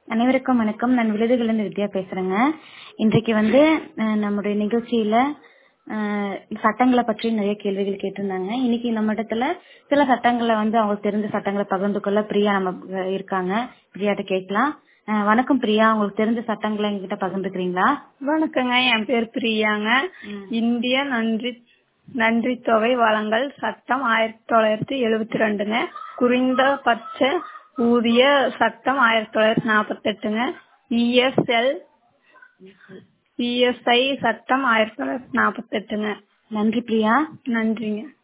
அனைவருக்கும் வணக்கம் நான் விழுதுகளிலிருந்து வித்யா பேசுறேங்க இன்றைக்கு வந்து அஹ், நம்முடைய நிகழ்ச்சியில அஹ், சட்டங்களை பற்றி நிறைய கேள்விகள் கேட்டிருந்தாங்க இன்னைக்கு நம்ம இடத்துல சில சட்டங்களை வந்து அவங்களுக்கு தெரிஞ்ச சட்டங்களை பகிர்ந்து கொள்ள பிரியா நம்ம அஹ், இருக்காங்க பிரியாட்ட கேட்கலாம் அஹ், வணக்கம் பிரியா உங்களுக்கு தெரிஞ்ச சட்டங்களை எங்ககிட்ட பகிர்ந்துக்கிறீங்களா வணக்கங்க என் பேர் பிரியாங்க இந்திய நன்றி நன்றி தொகை வழங்கல் சட்டம் ஆயிரத்தி தொள்ளாயிரத்தி எழுபத்தி ரெண்டுங்க குறைந்தபட்ச ஊதிய சட்டம் ஆயிரத்தி தொள்ளாயிரத்தி நாற்பத்தி எட்டுங்க இஎஸ்எல் இஎஸ்ஐ சட்டம் ஆயிரத்தி தொள்ளாயிரத்தி நாற்பத்தி எட்டுங்க நன்றி பிரியா நன்றிங்க